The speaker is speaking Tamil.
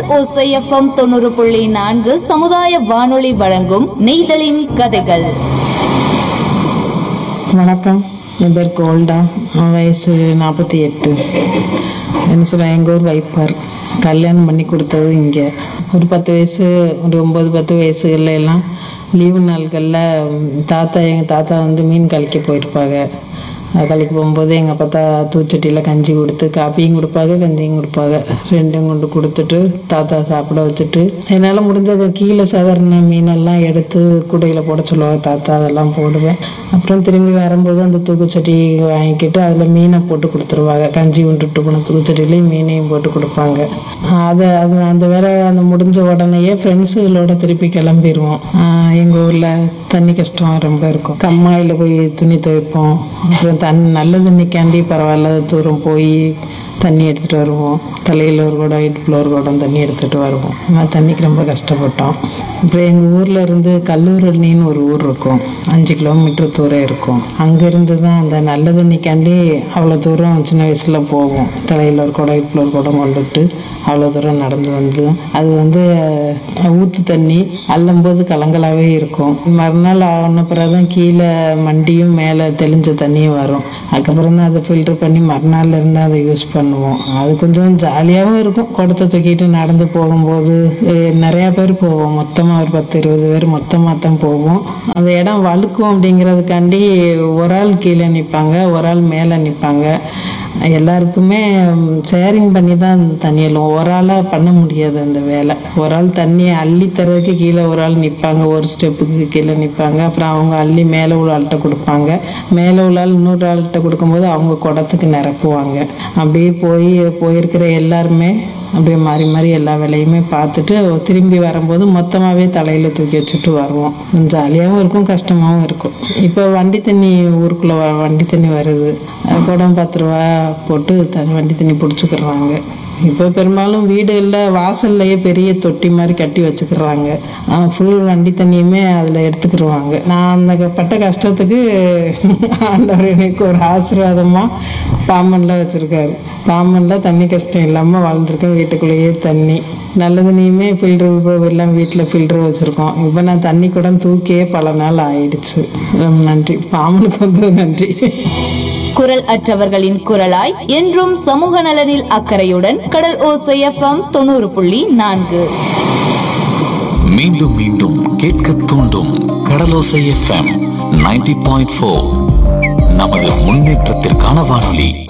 ஓசைஎஃப்எம் தொண்ணூறு புள்ளி நான்கு சமுதாய வானொலி வழங்கும் நெய்தலின் கதைகள் வணக்கம் என் பேர் கோல்டா என் வயசு நாற்பத்தி எட்டு என்ன சொல்ல எங்கள் ஊர் வைப்பார் கல்யாணம் பண்ணி கொடுத்தது இங்கே ஒரு பத்து வயசு ஒரு ஒம்பது பத்து வயசுல எல்லாம் லீவு நாட்களில் தாத்தா எங்கள் தாத்தா வந்து மீன் கழிக்க போயிருப்பாங்க அது கழிக்க போகும்போது எங்கள் பார்த்தா தூச்சட்டியில் கஞ்சி கொடுத்து காப்பியும் கொடுப்பாங்க கஞ்சியும் கொடுப்பாங்க ரெண்டும் கொண்டு கொடுத்துட்டு தாத்தா சாப்பிட வச்சுட்டு என்னால் முடிஞ்சது கீழே சாதாரண மீனெல்லாம் எடுத்து கூடையில் போட சொல்லுவாங்க தாத்தா அதெல்லாம் போடுவேன் அப்புறம் திரும்பி வரும்போது அந்த தூக்குச்சட்டி வாங்கிக்கிட்டு அதில் மீனை போட்டு கொடுத்துருவாங்க கஞ்சி கொண்டுட்டு போன தூக்குச்சட்டிலையும் மீனையும் போட்டு கொடுப்பாங்க அதை அது அந்த வேலை அந்த முடிஞ்ச உடனேயே ஃப்ரெண்ட்ஸுகளோட திருப்பி கிளம்பிடுவோம் எங்கள் ஊரில் தண்ணி கஷ்டம் ரொம்ப இருக்கும் கம்மாயில் போய் துணி துவைப்போம் அப்புறம் தண்ணி நல்ல தண்ணிக்காண்டி பரவாயில்ல தூரம் போய் தண்ணி எடுத்துகிட்டு வருவோம் தலையில் ஒரு குடம் இடுப்பில் ஒரு குடம் தண்ணி எடுத்துகிட்டு வருவோம் நம்ம தண்ணிக்கு ரொம்ப கஷ்டப்பட்டோம் அப்புறம் எங்கள் ஊரில் இருந்து கல்லூரணின்னு ஒரு ஊர் இருக்கும் அஞ்சு கிலோமீட்டர் தூரம் இருக்கும் அங்கேருந்து தான் அந்த நல்ல தண்ணிக்காண்டி அவ்வளோ தூரம் சின்ன வயசில் போவோம் தலையில் ஒரு குடம் இடுப்பில் ஒரு குடம் கொண்டுட்டு அவ்வளோ தூரம் நடந்து வந்து அது வந்து அஹ், ஊத்து தண்ணி அள்ளும்போது கலங்கலாகவே இருக்கும் மறுநாள் ஆன பிறகு தான் கீழே மண்டியும் மேலே தெளிஞ்ச தண்ணியும் வரும் அதுக்கப்புறம் தான் அதை ஃபில்டர் பண்ணி மறுநாள்ல இருந்து அதை யூஸ் பண்ணுவோம் அது கொஞ்சம் ஜாலியாகவும் இருக்கும் குடத்தை தூக்கிட்டு நடந்து போகும்போது அஹ், நிறையா பேர் போவோம் மொத்தமாக ஒரு பத்து இருபது பேர் மொத்தமாக தான் போவோம் அந்த இடம் வழுக்கும் அப்படிங்கிறதுக்காண்டி ஒரு ஆள் கீழே நிற்பாங்க ஒரு ஆள் மேலே நிற்பாங்க எல்லாருக்குமே ஷேரிங் பண்ணி தான் தண்ணி அள்ளுவோம் ஒரு ஆளாக பண்ண முடியாது அந்த வேலை ஒரு ஆள் தண்ணியை அள்ளி தர்றதுக்கு கீழே ஒரு ஆள் நிற்பாங்க ஒரு ஸ்டெப்புக்கு கீழே நிற்பாங்க அப்புறம் அவங்க அள்ளி மேலே உள்ள ஆள்கிட்ட கொடுப்பாங்க மேலே உள்ள ஆள் இன்னொரு ஆள்கிட்ட கொடுக்கும்போது அவங்க குடத்துக்கு நிரப்புவாங்க அப்படியே போய் போயிருக்கிற எல்லாருமே அப்படியே மாறி மாறி எல்லா வேலையுமே பார்த்துட்டு திரும்பி வரும்போது மொத்தமாகவே தலையில் தூக்கி வச்சுட்டு வருவோம் ஜாலியாகவும் இருக்கும் கஷ்டமாகவும் இருக்கும் இப்போ வண்டி தண்ணி ஊருக்குள்ளே வ வண்டி தண்ணி வருது அது குடம் பத்து ரூபா போட்டு தண்ணி வண்டி தண்ணி பிடிச்சிக்கிறாங்க இப்போ பெரும்பாலும் வீடுகளில் வாசல்லையே பெரிய தொட்டி மாதிரி கட்டி வச்சுக்கிறாங்க ஃபுல் வண்டி தண்ணியுமே அதில் எடுத்துக்கிருவாங்க நான் அந்த க- பட்ட கஷ்டத்துக்கு ஆண்டவர் எனக்கு ஒரு ஆசீர்வாதமாக பாம்பனில் வச்சுருக்காரு பாம்பனில் தண்ணி கஷ்டம் இல்லாமல் வாழ்ந்துருக்கேன் வீட்டுக்குள்ளேயே தண்ணி நல்ல தண்ணியுமே ஃபில்டர் எல்லாம் வீட்டில் ஃபில்டர் வச்சுருக்கோம் இப்போ நான் தண்ணி கூட தூக்கியே பல நாள் ஆயிடுச்சு ரொம்ப நன்றி பாம்பனுக்கு வந்து நன்றி குரல் அற்றவர்களின் குரலாய் என்றும் சமூக நலனில் அக்கறையுடன் கடல் ஓசைஎஃப்எம் தொண்ணூறு புள்ளி நான்கு மீண்டும் மீண்டும் கேட்க தூண்டும் Kadalosai FM ninety point four நமது முன்னேற்றத்திற்கான வானொலி